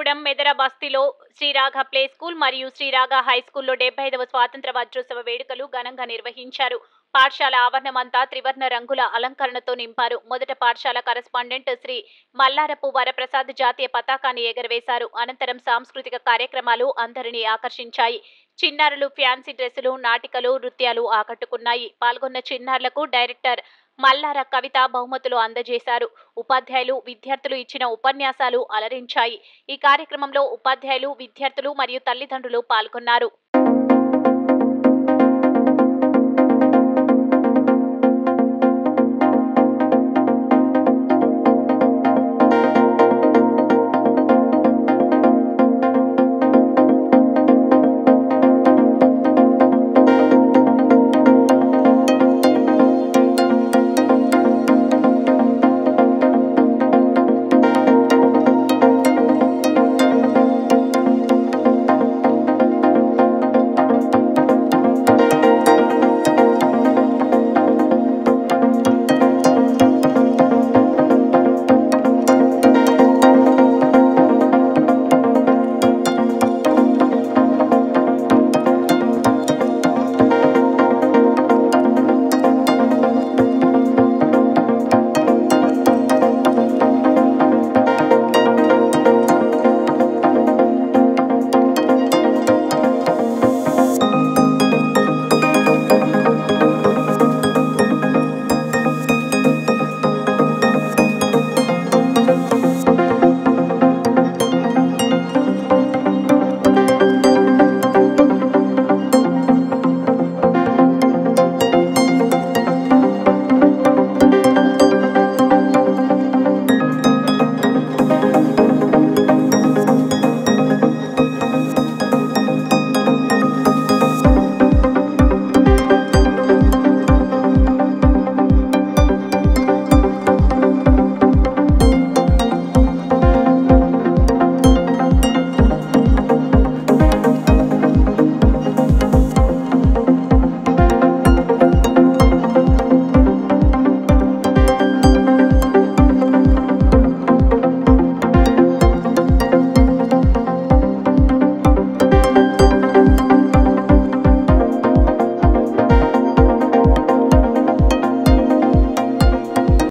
కొత్తగూడెం మెదర బస్తీలో శ్రీరాగ play school మరియు శ్రీరాగ high స్కూల్లో డెబ్బై ఐదవ స్వాతంత్ర వజ్రోత్సవ వేడుకలు ఘనంగా నిర్వహించారు పాఠశాల ఆవరణమంతా త్రివర్ణ రంగుల అలంకరణతో నింపారు మొదట పాఠశాల కరెస్పాండెంట్ శ్రీ మల్లారపు వరప్రసాద్ జాతీయ పతాకాన్ని ఎగరవేశారు అనంతరం సాంస్కృతిక కార్యక్రమాలు అందరినీ ఆకర్షించాయి చిన్నారులు ఫ్యాన్సీ డ్రెస్సులు నాటికలు నృత్యాలు ఆకట్టుకున్నాయి పాల్గొన్న చిన్నారులకు డైరెక్టర్ మల్లార కవిత బహుమతులు అందజేశారు ఉపాధ్యాయులు విద్యార్థులు ఇచ్చిన ఉపన్యాసాలు అలరించాయి ఈ కార్యక్రమంలో ఉపాధ్యాయులు విద్యార్థులు మరియు తల్లిదండ్రులు పాల్గొన్నారు